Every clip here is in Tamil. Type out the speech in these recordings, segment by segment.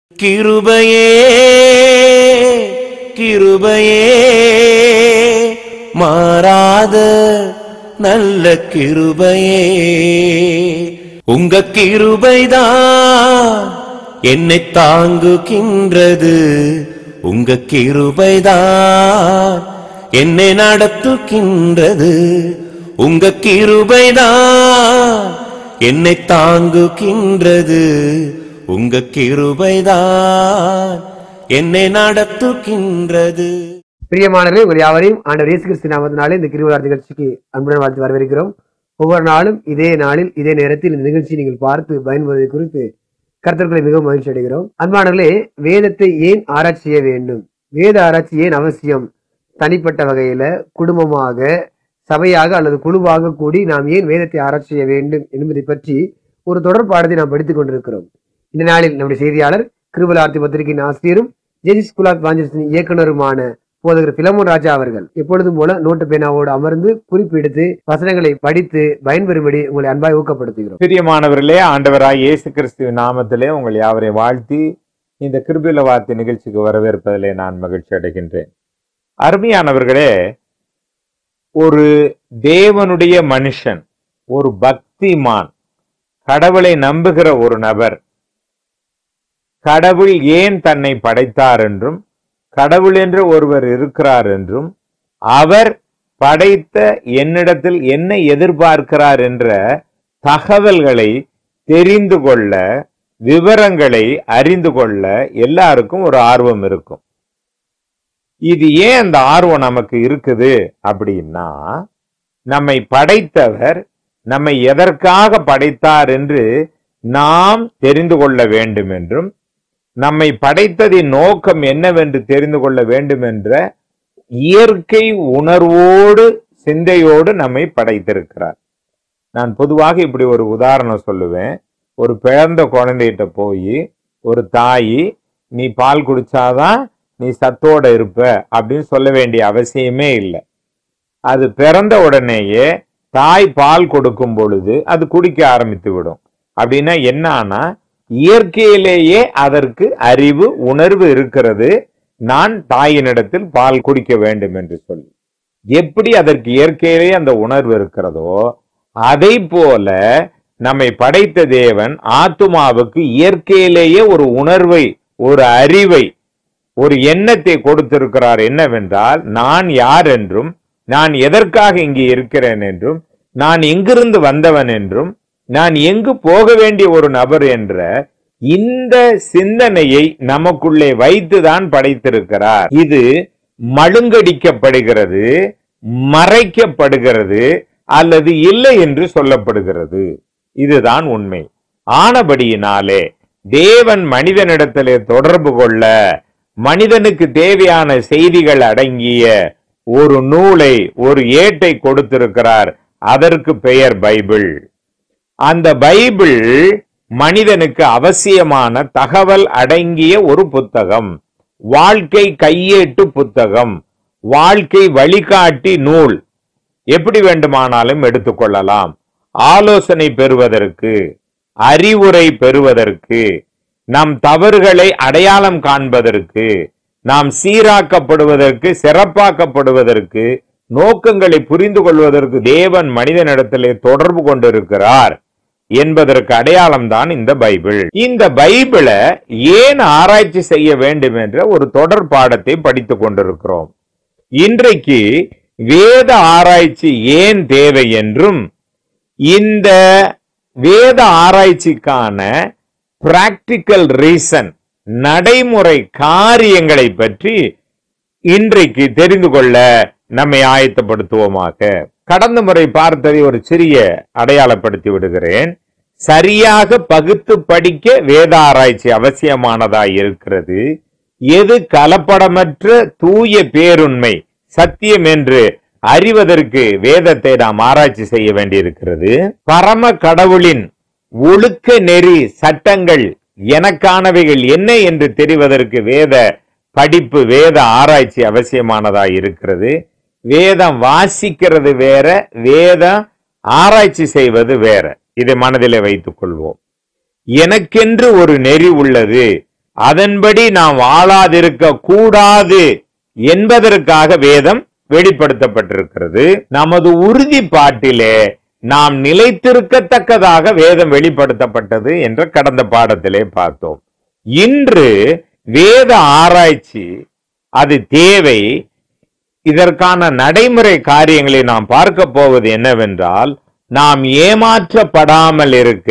கிருபையே கிருபையே மாறாத நல்ல கிருபையே உங்க கிருபைதான் என்னை தாங்குகின்றது உங்க கிருபைதான் என்னை நடத்துகின்றது உங்க கிருபைதான் என்னை தாங்குகின்றது உங்க கிருபைதான் என்னை நடத்துகின்றது பிரியமானவர்களே உங்கள் யாவரையும் ஆண்டவர் இயேசு கிறிஸ்து நாமத்தினாலே இந்த கிருவிழா நிகழ்ச்சிக்கு அன்புடன் வாழ்த்து வரவேற்கிறோம் ஒவ்வொரு நாளும் இதே நாளில் இதே நேரத்தில் இந்த நிகழ்ச்சியை நீங்கள் பார்த்து பயன்படுவதை குறித்து கருத்தர்களை மிகவும் மகிழ்ச்சி அடைகிறோம் அன்பானவர்களே வேதத்தை ஏன் ஆராய்ச்சி செய்ய வேண்டும் வேத ஆராய்ச்சி ஏன் அவசியம் தனிப்பட்ட வகையில குடும்பமாக சபையாக அல்லது குழுவாக கூடி நாம் ஏன் வேதத்தை ஆராய்ச்சி செய்ய வேண்டும் என்பதை பற்றி ஒரு தொடர் பாடத்தை நாம் படித்துக் கொண்டிருக்கிறோம் இந்த நாளில் நம்முடைய செய்தியாளர் கிருபலார்த்தி பத்திரிகையின் ஆசிரியரும் ஜெஜி ஸ்கூல் ஆஃப் வாஞ்சர்ஸின் இயக்குனருமான போதகர் பிலமோன் ராஜா அவர்கள் எப்பொழுதும் போல நோட்டு பேனாவோடு அமர்ந்து குறிப்பெடுத்து வசனங்களை படித்து பயன்பெறும்படி உங்களை அன்பாய் ஊக்கப்படுத்துகிறோம் பிரியமானவர்களே ஆண்டவராய் இயேசு கிறிஸ்துவின் நாமத்திலே உங்கள் யாவரையும் வாழ்த்தி இந்த கிருபில வார்த்தை நிகழ்ச்சிக்கு வரவேற்பதிலே நான் மகிழ்ச்சி அடைகின்றேன் அருமையானவர்களே ஒரு தேவனுடைய மனுஷன் ஒரு பக்திமான் கடவுளை நம்புகிற ஒரு நபர் கடவுள் ஏன் தன்னை படைத்தார் என்றும் கடவுள் என்று ஒருவர் இருக்கிறார் என்றும் அவர் படைத்த என்னிடத்தில் என்ன எதிர்பார்க்கிறார் என்ற தகவல்களை தெரிந்து கொள்ள விவரங்களை அறிந்து கொள்ள எல்லாருக்கும் ஒரு ஆர்வம் இருக்கும் இது ஏன் அந்த ஆர்வம் நமக்கு இருக்குது அப்படின்னா நம்மை படைத்தவர் நம்மை எதற்காக படைத்தார் என்று நாம் தெரிந்து கொள்ள வேண்டும் என்றும் நம்மை படைத்ததின் நோக்கம் என்னவென்று தெரிந்து கொள்ள வேண்டும் என்ற இயற்கை உணர்வோடு சிந்தையோடு நம்மை படைத்திருக்கிறார் நான் பொதுவாக இப்படி ஒரு உதாரணம் சொல்லுவேன் ஒரு பிறந்த குழந்தைகிட்ட போய் ஒரு தாய் நீ பால் குடிச்சாதான் நீ சத்தோட இருப்ப அப்படின்னு சொல்ல வேண்டிய அவசியமே இல்லை அது பிறந்த உடனேயே தாய் பால் கொடுக்கும் பொழுது அது குடிக்க ஆரம்பித்து விடும் அப்படின்னா என்னன்னா இயற்கையிலேயே அதற்கு அறிவு உணர்வு இருக்கிறது நான் தாயினிடத்தில் பால் குடிக்க வேண்டும் என்று சொல்லி எப்படி அதற்கு இயற்கையிலேயே அந்த உணர்வு இருக்கிறதோ அதை போல நம்மை படைத்த தேவன் ஆத்துமாவுக்கு இயற்கையிலேயே ஒரு உணர்வை ஒரு அறிவை ஒரு எண்ணத்தை கொடுத்திருக்கிறார் என்னவென்றால் நான் யார் என்றும் நான் எதற்காக இங்கே இருக்கிறேன் என்றும் நான் எங்கிருந்து வந்தவன் என்றும் நான் எங்கு போக வேண்டிய ஒரு நபர் என்ற இந்த சிந்தனையை நமக்குள்ளே வைத்துதான் படைத்திருக்கிறார் இது மழுங்கடிக்கப்படுகிறது மறைக்கப்படுகிறது அல்லது இல்லை என்று சொல்லப்படுகிறது இதுதான் உண்மை ஆனபடியினாலே தேவன் மனிதனிடத்திலே தொடர்பு கொள்ள மனிதனுக்கு தேவையான செய்திகள் அடங்கிய ஒரு நூலை ஒரு ஏட்டை கொடுத்திருக்கிறார் அதற்கு பெயர் பைபிள் அந்த பைபிள் மனிதனுக்கு அவசியமான தகவல் அடங்கிய ஒரு புத்தகம் வாழ்க்கை கையேட்டு புத்தகம் வாழ்க்கை வழிகாட்டி நூல் எப்படி வேண்டுமானாலும் எடுத்துக்கொள்ளலாம் ஆலோசனை பெறுவதற்கு அறிவுரை பெறுவதற்கு நம் தவறுகளை அடையாளம் காண்பதற்கு நாம் சீராக்கப்படுவதற்கு சிறப்பாக்கப்படுவதற்கு நோக்கங்களை புரிந்து கொள்வதற்கு தேவன் மனிதனிடத்திலே தொடர்பு கொண்டிருக்கிறார் என்பதற்கு அடையாளம் தான் இந்த பைபிள் இந்த பைபிளை ஏன் ஆராய்ச்சி செய்ய வேண்டும் என்ற ஒரு தொடர் பாடத்தை படித்துக் கொண்டிருக்கிறோம் இன்றைக்கு வேத ஆராய்ச்சி ஏன் தேவை என்றும் இந்த வேத ஆராய்ச்சிக்கான பிராக்டிக்கல் ரீசன் நடைமுறை காரியங்களை பற்றி இன்றைக்கு தெரிந்து கொள்ள நம்மை ஆயத்தப்படுத்துவோமாக கடந்த முறை பார்த்ததை ஒரு சிறிய அடையாளப்படுத்தி விடுகிறேன் சரியாக பகுத்து படிக்க வேத ஆராய்ச்சி அவசியமானதாய் இருக்கிறது எது கலப்படமற்ற தூய பேருண்மை சத்தியம் என்று அறிவதற்கு வேதத்தை நாம் ஆராய்ச்சி செய்ய வேண்டியிருக்கிறது பரம கடவுளின் ஒழுக்க நெறி சட்டங்கள் எனக்கானவைகள் என்ன என்று தெரிவதற்கு வேத படிப்பு வேத ஆராய்ச்சி அவசியமானதாய் இருக்கிறது வேதம் வாசிக்கிறது வேற வேதம் ஆராய்ச்சி செய்வது வேற இதை மனதிலே வைத்துக் கொள்வோம் எனக்கென்று ஒரு நெறி உள்ளது அதன்படி நாம் வாழாதிருக்க கூடாது என்பதற்காக வேதம் வெளிப்படுத்தப்பட்டிருக்கிறது நமது உறுதிப்பாட்டிலே நாம் நிலைத்திருக்கத்தக்கதாக வேதம் வெளிப்படுத்தப்பட்டது என்ற கடந்த பாடத்திலே பார்த்தோம் இன்று வேத ஆராய்ச்சி அது தேவை இதற்கான நடைமுறை காரியங்களை நாம் பார்க்க போவது என்னவென்றால் நாம் ஏமாற்றப்படாமல் இருக்க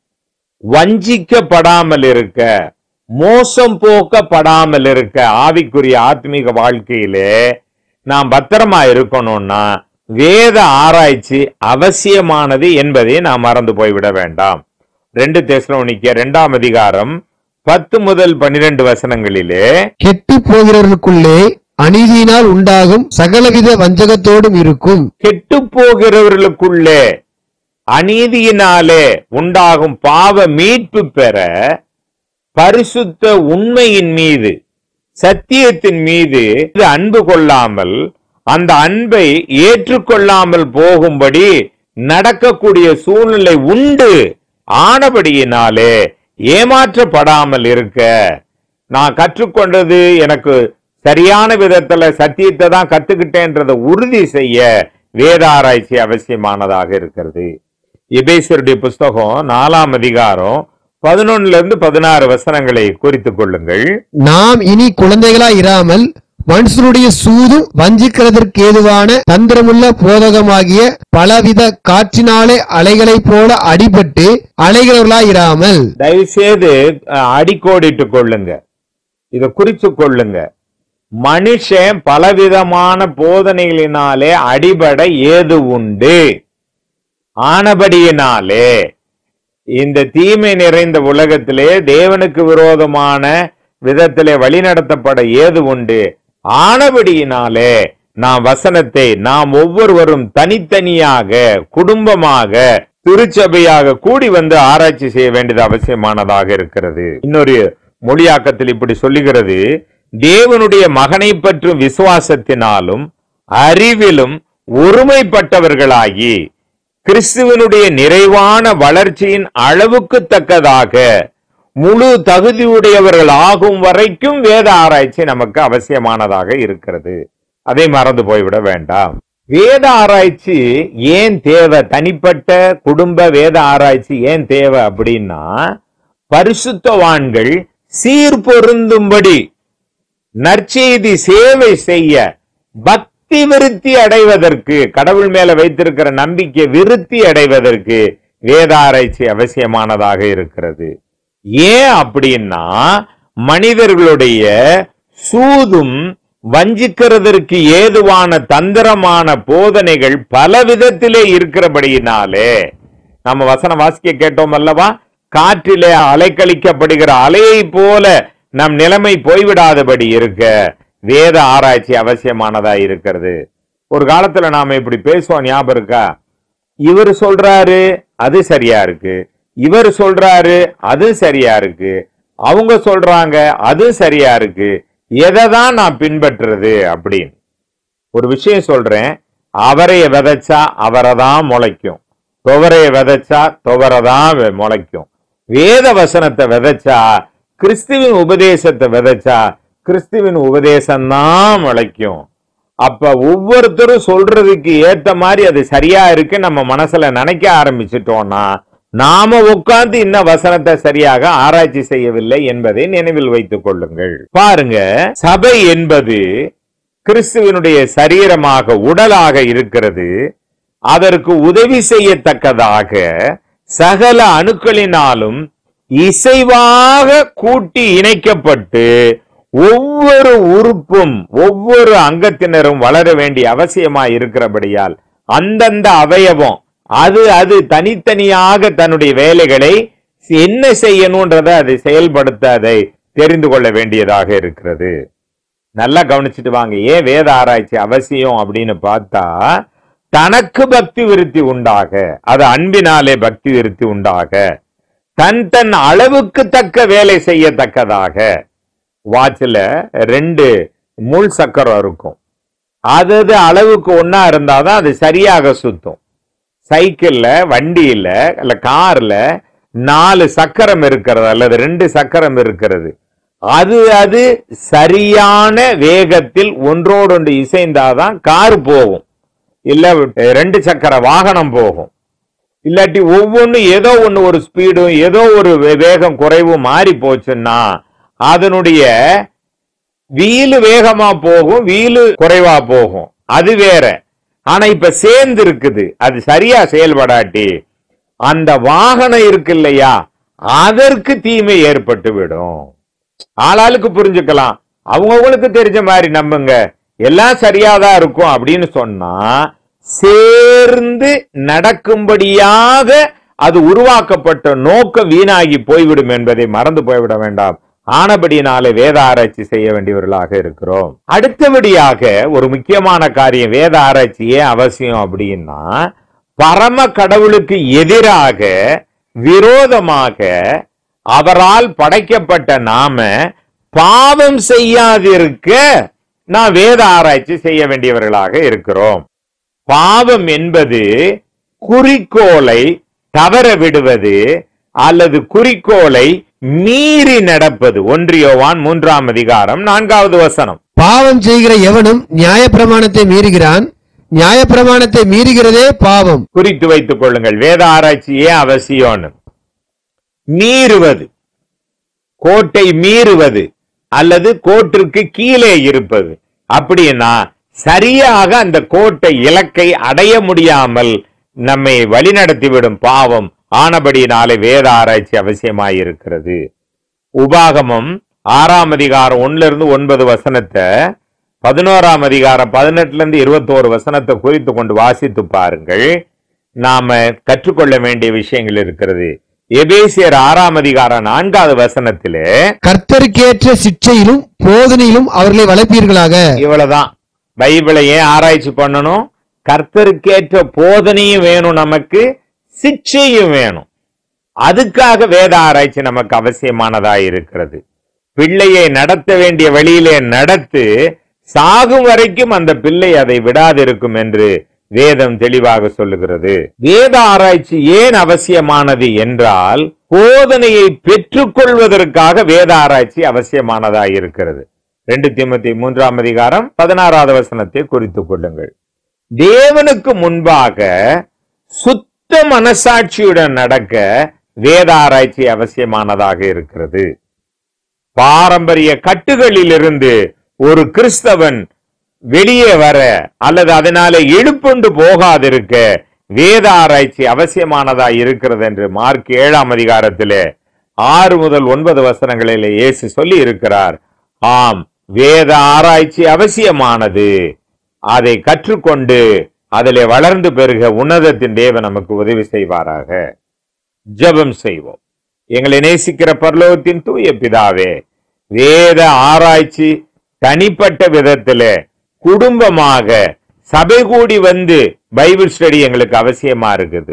வஞ்சிக்கப்படாமல் இருக்க மோசம் போக்கப்படாமல் இருக்க ஆவிக்குரிய ஆத்மீக வாழ்க்கையிலே நாம் பத்திரமா இருக்கணும்னா வேத ஆராய்ச்சி அவசியமானது என்பதை நாம் மறந்து போய்விட வேண்டாம் ரெண்டு தெசலோனிக்க இரண்டாம் அதிகாரம் பத்து முதல் பன்னிரண்டு வசனங்களிலே கெட்டு போகிறவர்களுக்குள்ளே அநீதியினால் உண்டாகும் சகலவித வஞ்சகத்தோடும் இருக்கும் கெட்டு போகிறவர்களுக்குள்ளே அநீதியினாலே உண்டாகும் பாவ மீட்பு பெற பரிசுத்த உண்மையின் மீது சத்தியத்தின் மீது அன்பு கொள்ளாமல் அந்த அன்பை ஏற்றுக்கொள்ளாமல் போகும்படி நடக்கக்கூடிய சூழ்நிலை உண்டு ஆனபடியினாலே ஏமாற்றப்படாமல் இருக்க நான் கற்றுக்கொண்டது எனக்கு சரியான விதத்துல சத்தியத்தை தான் கத்துக்கிட்டேன்றதை உறுதி செய்ய வேத ஆராய்ச்சி அவசியமானதாக இருக்கிறது எபேசருடைய புஸ்தகம் நாலாம் அதிகாரம் பதினொன்னுல இருந்து பதினாறு வசனங்களை குறித்துக் கொள்ளுங்கள் நாம் இனி குழந்தைகளாய் இராமல் மனுஷனுடைய சூதும் வஞ்சிக்கிறதற்கு ஏதுவான தந்திரமுள்ள போதகமாகிய பலவித காற்றினாலே அலைகளைப் போல அடிபட்டு அலைகிறவர்களாய் இராமல் தயவுசெய்து அஹ், அடிக்கோடிட்டு கொள்ளுங்க இத குறிச்சு கொள்ளுங்க மனுஷன் பலவிதமான போதனைகளினாலே அடிபட ஏது உண்டு ஆனபடியினாலே இந்த தீமை நிறைந்த உலகத்திலே தேவனுக்கு விரோதமான விதத்திலே வழிநடத்தப்பட ஏது உண்டு ஆனபடியினாலே நாம் வசனத்தை நாம் ஒவ்வொருவரும் தனித்தனியாக குடும்பமாக திருச்சபையாக கூடி வந்து ஆராய்ச்சி செய்ய வேண்டியது அவசியமானதாக இருக்கிறது இன்னொரு மொழியாக்கத்தில் இப்படி சொல்லுகிறது தேவனுடைய மகனை பற்றும் விசுவாசத்தினாலும் அறிவிலும் ஒருமைப்பட்டவர்களாகி கிறிஸ்துவனுடைய நிறைவான வளர்ச்சியின் அளவுக்கு தக்கதாக முழு தகுதியுடையவர்கள் ஆகும் வரைக்கும் வேத ஆராய்ச்சி நமக்கு அவசியமானதாக இருக்கிறது அதை மறந்து போய்விட வேண்டாம் வேத ஆராய்ச்சி ஏன் தேவை தனிப்பட்ட குடும்ப வேத ஆராய்ச்சி ஏன் தேவை அப்படின்னா பரிசுத்தவான்கள் சீர் பொருந்தும்படி நற்செய்தி சேவை செய்ய பக்தி விருத்தி அடைவதற்கு கடவுள் மேல வைத்திருக்கிற நம்பிக்கை விருத்தி அடைவதற்கு வேத ஆராய்ச்சி அவசியமானதாக இருக்கிறது ஏன் அப்படின்னா மனிதர்களுடைய சூதும் வஞ்சிக்கிறதற்கு ஏதுவான தந்திரமான போதனைகள் பல விதத்திலே இருக்கிறபடியினாலே நம்ம வசனம் வாசிக்க கேட்டோம் அல்லவா காற்றிலே அலைக்கழிக்கப்படுகிற அலையை போல நம் நிலைமை போய்விடாதபடி இருக்க வேத ஆராய்ச்சி அவசியமானதா இருக்கிறது ஒரு காலத்துல நாம இப்படி பேசுவோம் ஞாபகம் இருக்கா இவர் சொல்றாரு அது சரியா இருக்கு இவர் சொல்றாரு அது சரியா இருக்கு அவங்க சொல்றாங்க அது சரியா இருக்கு எதை தான் நான் பின்பற்றுறது அப்படின்னு ஒரு விஷயம் சொல்றேன் அவரைய விதைச்சா அவரை தான் முளைக்கும் துவரைய விதைச்சா துவரை தான் முளைக்கும் வேத வசனத்தை விதைச்சா கிறிஸ்துவின் உபதேசத்தை விதைச்சா கிறிஸ்துவின் உபதேசம்தான் முளைக்கும் அப்ப ஒவ்வொருத்தரும் சொல்றதுக்கு ஏத்த மாதிரி அது சரியா இருக்கு நம்ம மனசுல நினைக்க ஆரம்பிச்சிட்டோம்னா நாம உட்கார்ந்து இந்த வசனத்தை சரியாக ஆராய்ச்சி செய்யவில்லை என்பதை நினைவில் வைத்துக் கொள்ளுங்கள் பாருங்க சபை என்பது கிறிஸ்துவனுடைய சரீரமாக உடலாக இருக்கிறது அதற்கு உதவி செய்யத்தக்கதாக சகல அணுக்களினாலும் இசைவாக கூட்டி இணைக்கப்பட்டு ஒவ்வொரு உறுப்பும் ஒவ்வொரு அங்கத்தினரும் வளர வேண்டிய அவசியமாய் இருக்கிறபடியால் அந்தந்த அவயவம் அது அது தனித்தனியாக தன்னுடைய வேலைகளை என்ன செய்யணும்ன்றதை அதை செயல்படுத்த அதை தெரிந்து கொள்ள வேண்டியதாக இருக்கிறது நல்லா கவனிச்சுட்டு வாங்க ஏன் வேத ஆராய்ச்சி அவசியம் அப்படின்னு பார்த்தா தனக்கு பக்தி விருத்தி உண்டாக அது அன்பினாலே பக்தி விருத்தி உண்டாக தன் தன் அளவுக்கு தக்க வேலை செய்யத்தக்கதாக வாட்ச்ல ரெண்டு முள் சக்கரம் இருக்கும் அது அது அளவுக்கு ஒண்ணா இருந்தாதான் அது சரியாக சுத்தும் சைக்கிள்ல வண்டியில இல்ல கார்ல நாலு சக்கரம் இருக்கிறது அல்லது ரெண்டு சக்கரம் இருக்கிறது அது அது சரியான வேகத்தில் ஒன்றோடொன்று இசைந்தாதான் கார் போகும் இல்ல ரெண்டு சக்கர வாகனம் போகும் இல்லாட்டி ஒவ்வொன்றும் ஏதோ ஒன்று ஒரு ஸ்பீடும் ஏதோ ஒரு வே- வேகம் குறைவும் மாறி போச்சுன்னா அதனுடைய வீலு வேகமா போகும் வீலு குறைவா போகும் அது வேற ஆனா இப்ப சேர்ந்து இருக்குது அது சரியா செயல்படாட்டி அந்த வாகனம் இருக்கு இல்லையா அதற்கு தீமை ஏற்பட்டு விடும் ஆளாளுக்கு புரிஞ்சுக்கலாம் அவங்கவுங்களுக்கு தெரிஞ்ச மாதிரி நம்புங்க எல்லாம் சரியாதான் இருக்கும் அப்படின்னு சொன்னா சேர்ந்து நடக்கும்படியாக அது உருவாக்கப்பட்ட நோக்க வீணாகி போய்விடும் என்பதை மறந்து போய்விட வேண்டாம் ஆனபடினாலே வேத ஆராய்ச்சி செய்ய வேண்டியவர்களாக இருக்கிறோம் அடுத்தபடியாக ஒரு முக்கியமான காரியம் வேத ஆராய்ச்சி ஏன் அவசியம் அப்படின்னா பரம கடவுளுக்கு எதிராக விரோதமாக அவரால் படைக்கப்பட்ட நாம பாவம் செய்யாதிருக்க நாம் வேத ஆராய்ச்சி செய்ய வேண்டியவர்களாக இருக்கிறோம் பாவம் என்பது குறிக்கோளை தவற விடுவது அல்லது குறிக்கோளை மீறி நடப்பது ஒன்றியோவான் மூன்றாம் அதிகாரம் நான்காவது வசனம் பாவம் செய்கிற எவனும் நியாயப்பிரமாணத்தை மீறுகிறான் நியாயப்பிரமாணத்தை மீறுகிறதே பாவம் குறித்து வைத்துக் கொள்ளுங்கள் வேத ஆராய்ச்சி ஏன் அவசியம்னு மீறுவது கோட்டை மீறுவது அல்லது கோட்டிற்கு கீழே இருப்பது அப்படின்னா சரியாக அந்த கோட்டை இலக்கை அடைய முடியாமல் நம்மை வழிநடத்திவிடும் பாவம் ஆனபடியினாலே வேத ஆராய்ச்சி அவசியமாயிருக்கிறது உபாகமம் ஆறாம் அதிகாரம் ஒண்ணுல இருந்து ஒன்பது வசனத்தை பதினோராம் அதிகாரம் பதினெட்டுல இருந்து இருபத்தோரு வசனத்தை குறித்து கொண்டு வாசித்து பாருங்கள் நாம கற்றுக்கொள்ள வேண்டிய விஷயங்கள் இருக்கிறது எபேசியர் ஆறாம் அதிகாரம் நான்காவது வசனத்திலே கர்த்தருக்கேற்ற சிற்சையிலும் போதனையிலும் அவர்களை வளர்ப்பீர்களாக இவ்வளவுதான் பைபிளை ஏன் ஆராய்ச்சி பண்ணணும் கர்த்தருக்கேற்ற போதனையும் வேணும் நமக்கு சிக்ஷையும் வேணும் அதுக்காக வேத ஆராய்ச்சி நமக்கு அவசியமானதா இருக்கிறது பிள்ளையை நடத்த வேண்டிய வழியிலே நடத்து சாகும் வரைக்கும் அந்த பிள்ளை அதை விடாதிருக்கும் என்று வேதம் தெளிவாக சொல்லுகிறது வேத ஆராய்ச்சி ஏன் அவசியமானது என்றால் போதனையை பெற்றுக்கொள்வதற்காக வேத ஆராய்ச்சி அவசியமானதா இருக்கிறது ரெண்டு தீமத்தி மூன்றாம் அதிகாரம் பதினாறாவது வசனத்தை குறித்துக் கொள்ளுங்கள் தேவனுக்கு முன்பாக சுத்த மனசாட்சியுடன் நடக்க வேத ஆராய்ச்சி அவசியமானதாக இருக்கிறது பாரம்பரிய கட்டுகளிலிருந்து ஒரு கிறிஸ்தவன் வெளியே வர அல்லது அதனாலே எழுப்புண்டு போகாதிருக்க வேத ஆராய்ச்சி அவசியமானதா இருக்கிறது என்று மார்க் ஏழாம் அதிகாரத்திலே ஆறு முதல் ஒன்பது வசனங்களிலே இயேசு சொல்லி இருக்கிறார் ஆம் வேத ஆராய்ச்சி அவசியமானது அதை கற்றுக்கொண்டு அதிலே வளர்ந்து பெருக உன்னதத்தின் தேவன் நமக்கு உதவி செய்வாராக ஜெபம் செய்வோம் எங்களை நேசிக்கிற பரலோகத்தின் தூய பிதாவே வேத ஆராய்ச்சி தனிப்பட்ட விதத்திலே குடும்பமாக சபை கூடி வந்து பைபிள் ஸ்டடி எங்களுக்கு அவசியமா இருக்குது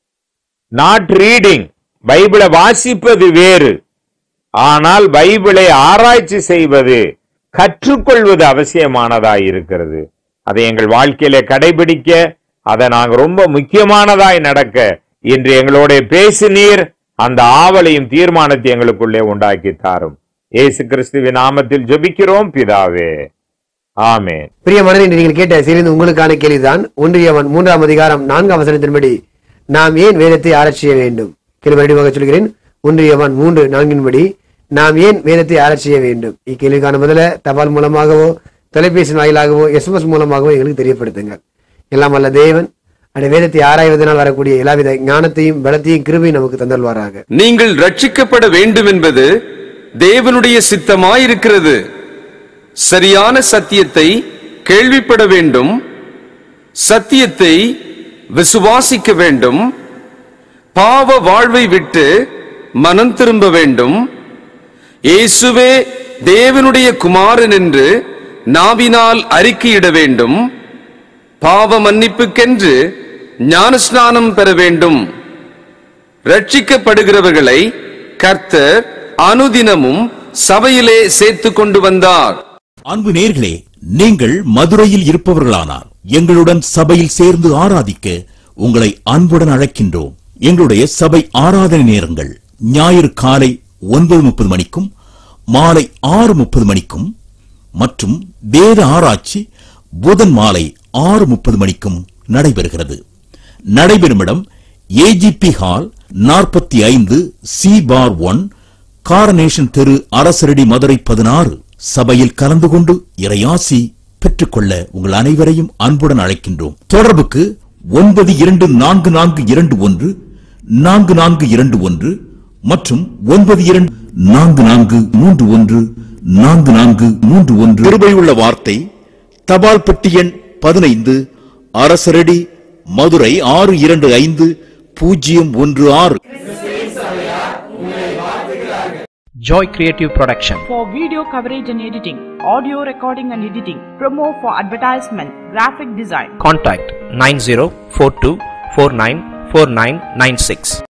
நாட் ரீடிங் பைபிளை வாசிப்பது வேறு ஆனால் பைபிளை ஆராய்ச்சி செய்வது கற்றுக்கொள்வது அவசியமானதாய் இருக்கிறது அதை எங்கள் வாழ்க்கையில கடைபிடிக்க அதை நாங்க ரொம்ப முக்கியமானதாய் நடக்க இன்று எங்களோட பேசினீர் அந்த ஆவலையும் தீர்மானத்தை எங்களுக்குள்ளே உண்டாக்கி தாரும் இயேசு கிறிஸ்துவின் நாமத்தில் ஜெபிக்கிறோம் பிதாவே ஆமென் பிரியமானது இன்று நீங்கள் கேட்ட சிறிது உங்களுக்கான கேள்விதான் ஒன்றியவன் மூன்றாம் அதிகாரம் நான்காம் வசனத்தின்படி நாம் ஏன் வேதத்தை ஆராய்ச்சி செய்ய வேண்டும் கேள்வி மறுபடியும் சொல்கிறேன் ஒன்றியவன் மூன்று நான்கின்படி நாம் ஏன் வேதத்தை ஆராய்ச்சி செய்ய வேண்டும் இக்கேள்விக்கான முதல்ல தபால் மூலமாகவோ தொலைபேசி வாயிலாகவோ எஸ்எம்எஸ் மூலமாகவோ எங்களுக்கு தெரியப்படுத்துங்கள் எல்லாம் வல்ல தேவன் அந்த வேதத்தை ஆராய்வதனால் வரக்கூடிய எல்லாவித ஞானத்தையும் பலத்தையும் கிருபையும் நமக்கு தந்தல்வாராக நீங்கள் ரட்சிக்கப்பட வேண்டும் என்பது தேவனுடைய சித்தமாயிருக்கிறது சரியான சத்தியத்தை கேள்விப்பட வேண்டும் சத்தியத்தை விசுவாசிக்க வேண்டும் பாவ வாழ்வை விட்டு மனம் திரும்ப வேண்டும் இயேசுவே தேவனுடைய குமாரன் என்று நாவினால் அறிக்கையிட வேண்டும் பாவ மன்னிப்புக்கென்று ஞானஸ்நானம் பெற வேண்டும் ரட்சிக்கப்படுகிறவர்களை கர்த்தர் அனுதினமும் சபையிலே சேர்த்து கொண்டு வந்தார் அன்பு நேர்களே நீங்கள் மதுரையில் இருப்பவர்களானார் எங்களுடன் சபையில் சேர்ந்து ஆராதிக்க உங்களை அன்புடன் அழைக்கின்றோம் எங்களுடைய சபை ஆராதனை நேரங்கள் ஞாயிறு காலை ஒன்பது முப்பது மணிக்கும் மாலை ஆறு முப்பது மணிக்கும் மற்றும் வேத ஆராய்ச்சி புதன் மாலை ஆறு முப்பது மணிக்கும் நடைபெறுகிறது நடைபெறும் இடம் ஏஜிபி ஹால் நாற்பத்தி ஐந்து சி பார் ஒன் காரனேஷன் தெரு அரசரடி மதுரை பதினாறு சபையில் கலந்து கொண்டு இறையாசி பெற்றுக்கொள்ள உங்கள் அனைவரையும் அன்புடன் அழைக்கின்றோம் தொடர்புக்கு ஒன்பது இரண்டு நான்கு நான்கு இரண்டு ஒன்று நான்கு நான்கு இரண்டு ஒன்று மற்றும் ஒன்பது இரண்டு நான்கு நான்கு மூன்று ஒன்று நான்கு நான்கு மூன்று ஒன்று கிருபையுள்ள வார்த்தை தபால் பெட்டி எண் பதினைந்து அரசரடி மதுரை ஆறு இரண்டு ஐந்து பூஜ்ஜியம் ஒன்று ஆறு Joy Creative Production. for video coverage and editing, audio recording and editing, promo for advertisement, graphic design. Contact 9042494996.